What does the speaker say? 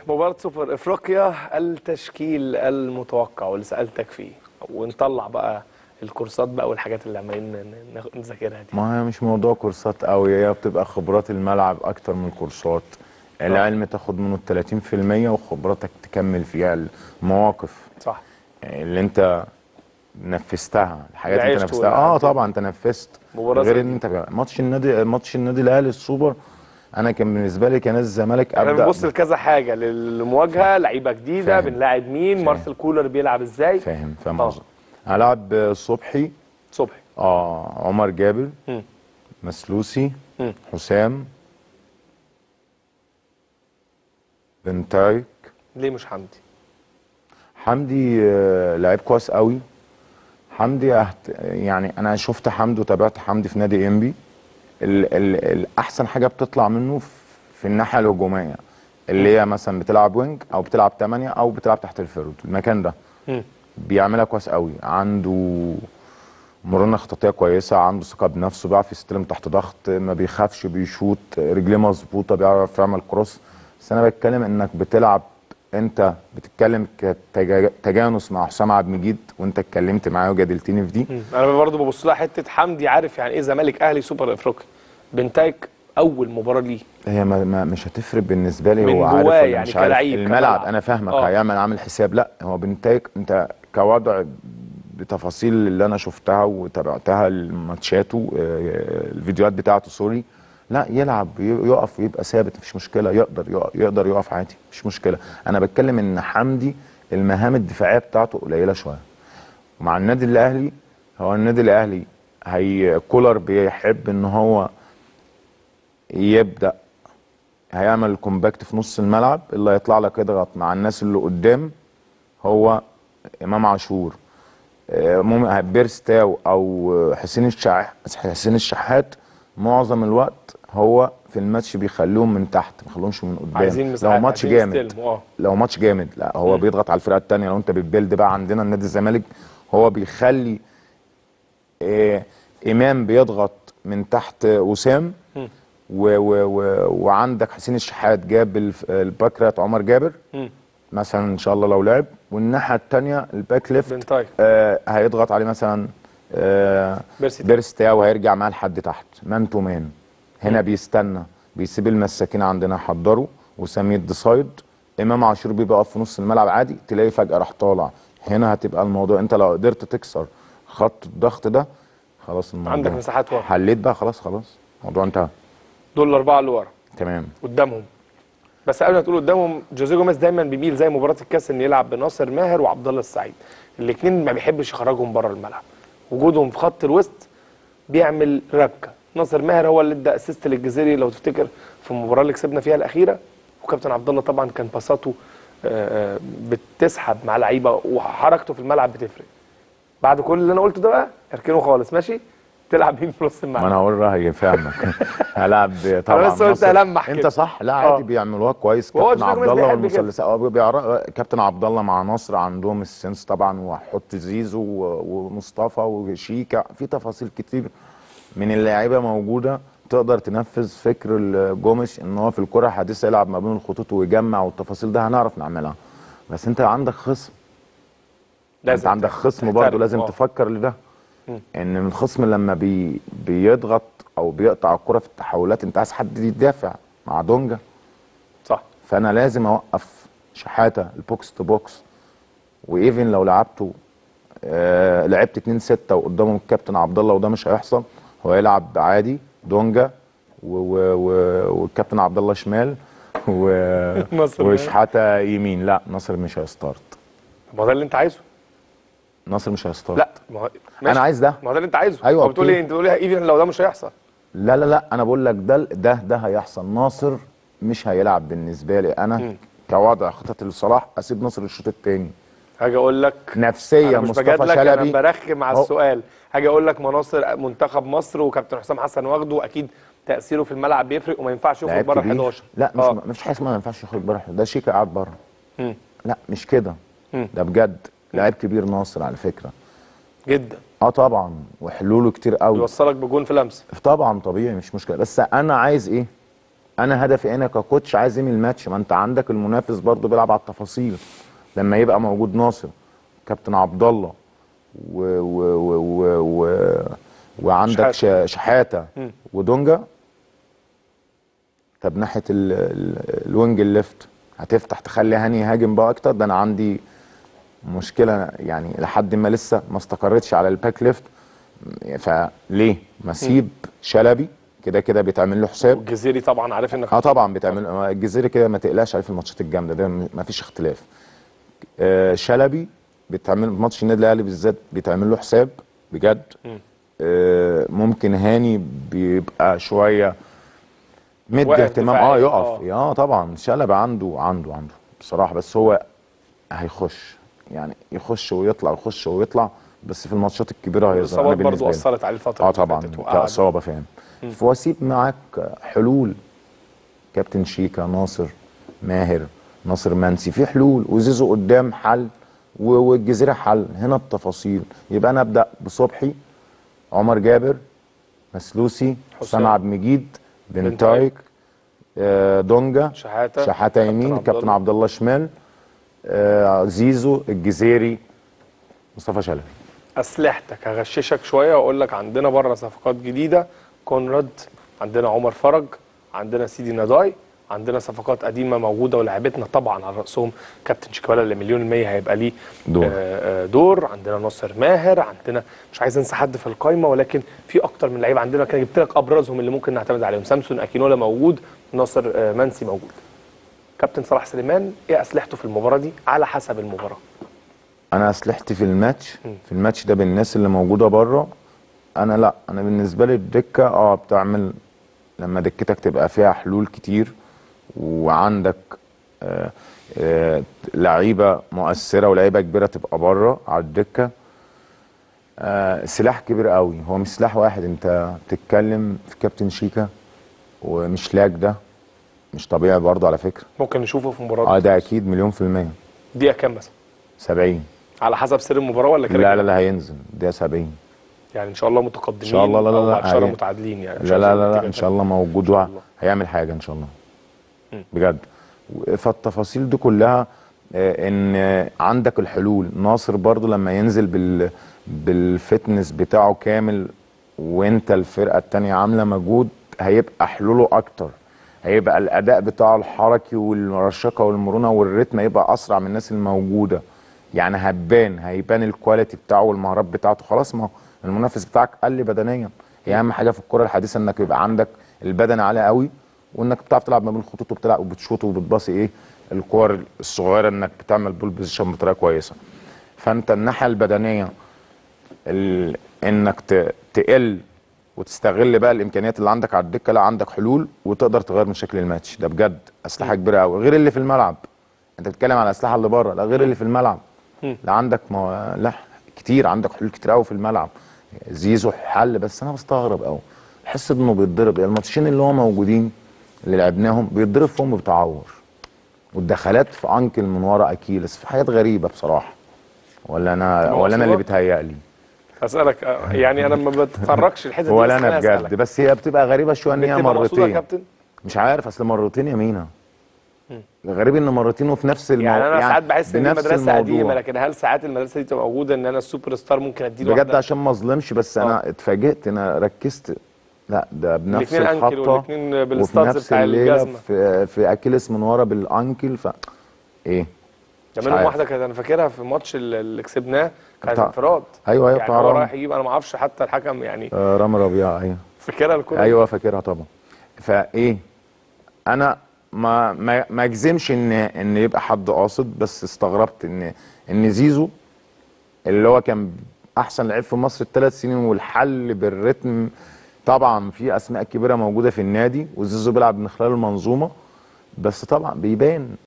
مباراة سوبر افريقيا التشكيل المتوقع واللي سألتك فيه ونطلع بقى الكورسات بقى والحاجات اللي عمالين ن- ن- نذاكرها دي ما هي مش موضوع كورسات قوي هي بتبقى خبرات الملعب اكتر من الكورسات العلم تاخد منه ال 30% وخبراتك تكمل فيها المواقف صح اللي انت نفذتها الحاجات اللي انت عشت نفذتها اه ولعبت. طبعا انت نفذت مباراة غير زي ان انت ماتش النادي ماتش النادي الاهلي السوبر انا كان بالنسبه لي كنادي الزمالك احنا ابدا بنبص لكذا حاجة للمواجهة لعيبة جديدة فاهم. بنلاعب مين فاهم. مارسيل كولر بيلعب ازاي فاهم فاهم آه. قصدك هلعب صبحي صبحي اه عمر جابر مم. مسلوسي مم. حسام بنتايك ليه مش حمدي حمدي آه، لعيب كويس قوي حمدي أهت... يعني انا شفت حمدي وتابعت حمدي في نادي انبي ال... ال... الاحسن حاجه بتطلع منه في- في الناحيه الهجوميه اللي هي مثلا بتلعب وينج او بتلعب 8 او بتلعب تحت الفرد المكان ده مم. بيعملها كويس قوي عنده مرونه خططيه كويسه عنده ثقه بنفسه بيعرف يستلم تحت ضغط ما بيخافش بيشوط رجليه مظبوطه بيعرف يعمل كروس بس انا بتكلم انك بتلعب انت بتتكلم كتجانس مع حسام عبد المجيد وانت اتكلمت معاه وجادلتني في دي مم. انا برضه ببص لها حتة حمدي عارف يعني ايه زمالك اهلي سوبر افريقيا بنتايك اول مباراة ليه هي ما ما مش هتفرق بالنسبه لي من هو عارف جواه ولا يعني مش عارف كلاعب، الملعب كملعب. انا فاهمك آه. هيعمل عامل حساب لا هو بنتايج انت كوضع بتفاصيل اللي انا شفتها وتابعتها الماتشاته آه، الفيديوهات بتاعته سوري لا يلعب ي- يقف ويبقى ثابت مفيش مشكله يقدر يقف يقدر يقف عادي مفيش مشكله انا بتكلم ان حمدي المهام الدفاعيه بتاعته قليله شويه ومع النادي الاهلي هو النادي الاهلي هي كولر بيحب ان هو يبدا هيعمل كومباكت في نص الملعب اللي هيطلع لك يضغط مع الناس اللي قدام هو امام عاشور آه، مم- بيرستاو او حسين الشح حسين الشحات معظم الوقت هو في الماتش بيخليهم من تحت ما بيخليهمش من قدام عايزين مساحات لو ماتش عايزين جامد يستلموا، اه لو ماتش جامد لا هو بيضغط على الفرقه الثانيه لو انت بتبيلد بقى عندنا النادي الزمالك هو بيخلي آه امام بيضغط من تحت وسام مم. و و و وعندك حسين الشحات جاب الف- الباكرات عمر جابر مم. مثلا ان شاء الله لو لعب والناحيه الثانيه الباك ليفت بنتايك آه هيضغط عليه مثلا آه بيرسي بيرستاو هيرجع معاه لحد تحت مان تو مان هنا بيستنى بيسيب المساكين عندنا يحضروا وسام يدي سايد امام عاشور بيبقى واقف في نص الملعب عادي تلاقي فجاه راح طالع هنا هتبقى الموضوع انت لو قدرت تكسر خط الضغط ده خلاص الموضوع عندك مساحات ورا. حليت بقى خلاص خلاص الموضوع انتهى دول الاربعة اللي ورا تمام قدامهم بس قبل ما تقول قدامهم جوزيه جوميز دايما بيميل زي مباراه الكاس ان يلعب بناصر ماهر وعبد الله السعيد الاثنين ما بيحبش يخرجهم بره الملعب وجودهم في خط الوسط بيعمل ربكه ناصر ماهر هو اللي ادى اسيست للجزيري لو تفتكر في المباراه اللي كسبنا فيها الاخيره وكابتن عبد الله طبعا كان باساته آه، آه، بتسحب مع لعيبه وحركته في الملعب بتفرق بعد كل اللي انا قلته ده بقى اركنه خالص ماشي تلعب مين في نص ما الملعب انا هقول رايي فاهمك هلعب طبعا بس قلت ناصر. ألمح انت كده. صح لا عادي آه. بيعملوها كويس وهو كابتن جوزيه عبد جوميز الله بيحب كده. والمثلثات هو بيعرف كابتن عبد الله مع نصر عندهم السنس طبعا وحط زيزو و- ومصطفى وشيكا في تفاصيل كتير من اللعيبه موجوده تقدر تنفذ فكر الجومش ان هو في الكره الحديثه يلعب ما بين الخطوط ويجمع والتفاصيل ده هنعرف نعملها بس انت عندك خصم انت عندك خصم تحترم. برضه لازم آه. تفكر لده ان الخصم لما بي بيضغط او بيقطع الكره في التحولات انت عايز حد يدافع مع دونجا صح فانا لازم اوقف شحاته البوكس تو بوكس وايفن لو لعبته آه لعبت 2 6 وقدامهم الكابتن عبد الله وده مش هيحصل هو يلعب عادي دونجا و و و والكابتن عبد الله شمال و ناصر وشحاته يمين لا ناصر مش هيستارت ما هو ده اللي انت عايزه ناصر مش هيستارت لا ما هو ماشي. انا عايز ده ما هو ده اللي انت عايزه أيوة، هو بتقول أوكي. ايه انت بتقول ايه ايفن لو ده مش هيحصل لا لا لا انا بقول لك ده ده ده هيحصل ناصر مش هيلعب بالنسبه لي انا مم. كوضع خطط لصلاح اسيب ناصر الشوط الثاني هاجي اقول لك نفسيا انا مش مصطفى بجادلك انا شلبي برخم على هو- السؤال هاجي اقول لك مناصر منتخب مصر وكابتن حسام حسن واخده اكيد تاثيره في الملعب بيفرق وما ينفعش يخرج لعيب بره كبير. 11 لا مش آه. ما فيش حاجه اسمها ما ينفعش يخرج بره ده شيكا قاعد بره مم. لا مش كده مم. ده بجد لعيب كبير ناصر على فكره جدا اه طبعا وحلوله كتير قوي يوصلك بجون في لمسه طبعا طبيعي مش مشكله بس انا عايز ايه انا هدفي انا ككوتش عايز اعمل الماتش ما انت عندك المنافس برضه بيلعب على التفاصيل لما يبقى موجود ناصر كابتن عبد الله و و و و و وعندك شحاتة. ش- شحاته مم. ودونجا طب ناحيه ال- ال- الوينج الليفت هتفتح تخلي هاني يهاجم بقى اكتر ده انا عندي مشكله يعني لحد ما لسه ما استقرتش على الباك ليفت فليه ما اسيب شلبي كده كده بيتعمل له حساب والجزيري طبعا عارف انك اه طبعا بيتعمل الجزيري كده ما تقلقش عليه في الماتشات الجامده ده ما فيش اختلاف آه شلبي بيتعمل في ماتش النادي الاهلي بالذات بيتعمل له حساب بجد مم. آه ممكن هاني بيبقى شويه مدي واقف اهتمام اه دفاعيا، يقف اه طبعا شلبي عنده عنده عنده بصراحه بس هو هيخش يعني يخش ويطلع يخش ويطلع بس في الماتشات الكبيره هيظهر الاصابات أنا برضه بالنسبة لي. اثرت عليه الفتره اه اللي طبعا فاتت وقعد. كاصابه فاهم فواسيب معاك حلول كابتن شيكا ناصر ماهر ناصر منسي في حلول وزيزو قدام حل و- والجزيره حل هنا التفاصيل يبقى انا ابدا بصبحي عمر جابر مسلوسي حسام عبد المجيد بنتايك آه، دونجا شحاته شحاته يمين عبد كابتن الله. عبد الله شمال آه، زيزو الجزيري مصطفى شلبي اسلحتك هغششك شويه واقول لك عندنا بره صفقات جديده كونراد عندنا عمر فرج عندنا سيدي نضاي عندنا صفقات قديمه موجوده ولاعبتنا طبعا على راسهم كابتن شيكابالا اللي مليون المية هيبقى ليه دور. آه، آه، دور عندنا ناصر ماهر عندنا مش عايز انسى حد في القايمه ولكن في اكتر من لعيب عندنا كان جبت لك ابرزهم اللي ممكن نعتمد عليهم سامسون اكينولا موجود ناصر آه، منسي موجود كابتن صلاح سليمان ايه اسلحته في المباراه دي على حسب المباراه انا اسلحتي في الماتش في الماتش ده بالناس اللي موجوده بره انا لا انا بالنسبه لي الدكه اه بتعمل لما دكتك تبقى فيها حلول كتير وعندك آه آه لعيبه مؤثره ولاعيبه كبيره تبقى بره على الدكه آه سلاح كبير قوي هو مش سلاح واحد انت بتتكلم في كابتن شيكا ومش لاك ده مش طبيعي برضه على فكره ممكن نشوفه في مباراه اه ده اكيد مليون في الميه دقيقه كام مثلا 70 على حسب سير المباراه ولا كده لا كده؟ لا لا هينزل ده 70 يعني ان شاء الله متقدمين إن شاء الله، لا، لا، او لا، بعد شهر هي- متعادلين يعني مش لا لا عايزين لا, لا نتيجة ان شاء الله موجود إن شاء وع- الله. هيعمل حاجه ان شاء الله مم. بجد و- فالتفاصيل دي كلها آه، ان آه، عندك الحلول ناصر برضو لما ينزل بال بالفتنس بتاعه كامل وانت الفرقه التانية عامله مجهود هيبقى حلوله اكتر هيبقى الاداء بتاعه الحركي والرشاقه والمرونه والريتم هيبقى اسرع من الناس الموجوده يعني هتبان هيبان الكواليتي بتاعه والمهارات بتاعته خلاص ما هو المنافس بتاعك قل بدنيا هي اهم حاجه في الكره الحديثه انك يبقى عندك البدن عالي قوي وانك بتعرف تلعب ما بين الخطوط وبتلعب وبتشوط وبتباصي ايه الكور الصغيره انك بتعمل بول بوزيشن بطريقه كويسه فانت الناحيه البدنيه ال... انك ت... تقل وتستغل بقى الامكانيات اللي عندك على الدكه لا عندك حلول وتقدر تغير من شكل الماتش ده بجد اسلحه كبيره قوي غير اللي في الملعب انت بتتكلم على الاسلحه اللي بره لا غير اللي في الملعب مم. لا عندك ما لا كتير عندك حلول كتير قوي في الملعب زيزو حل بس انا بستغرب قوي بحس انه بيتضرب الماتشين اللي هو موجودين اللي لعبناهم بيتضرب فيهم بتعور والدخلات في انكل من ورا اكيلس في حاجات غريبه بصراحه ولا انا هو ولا انا اللي أصلاً- بيتهيألي اسالك آه، يعني انا ما بتفرجش الحته دي ولا بس انا خليني بجد أسألك. بس هي بتبقى غريبه شويه ان هي بتبقى مقصودة يا مرتين كابتن مش عارف اصل مرتين يا مينا غريب ان مرتين وفي نفس الموضوع يعني انا ساعات بحس ان دي بنفس مدرسه قديمه الموضوع. لكن هل ساعات المدرسه دي تبقى موجوده ان انا السوبر ستار ممكن اديله بجد واحدة؟ عشان ما اظلمش بس انا اتفاجئت انا ركزت لا ده بنفس الاثنين انكل الخطه والاثنين وفي بالستارز نفس بتاع الليله الجزمه في في اكيلس من ورا بالانكل ف ايه ده مش منهم عارف. واحده كانت انا فاكرها في الماتش اللي اللي كسبناه كانت بتاع- انفراد ايوه ايوه يعني بتاع هو رامي رايح يجيب انا ما اعرفش حتى الحكم يعني آه، رامي ربيعه ايوه فاكرها الكوره دي؟ ايوه فاكرها طبعا فايه انا ما ما ما اجزمش ان ان يبقى حد قاصد بس استغربت ان ان زيزو اللي هو كان احسن لعيب في مصر الثلاث سنين والحل بالريتم طبعا في اسماء كبيره موجوده في النادي وزيزو بيلعب من خلال المنظومه بس طبعا بيبان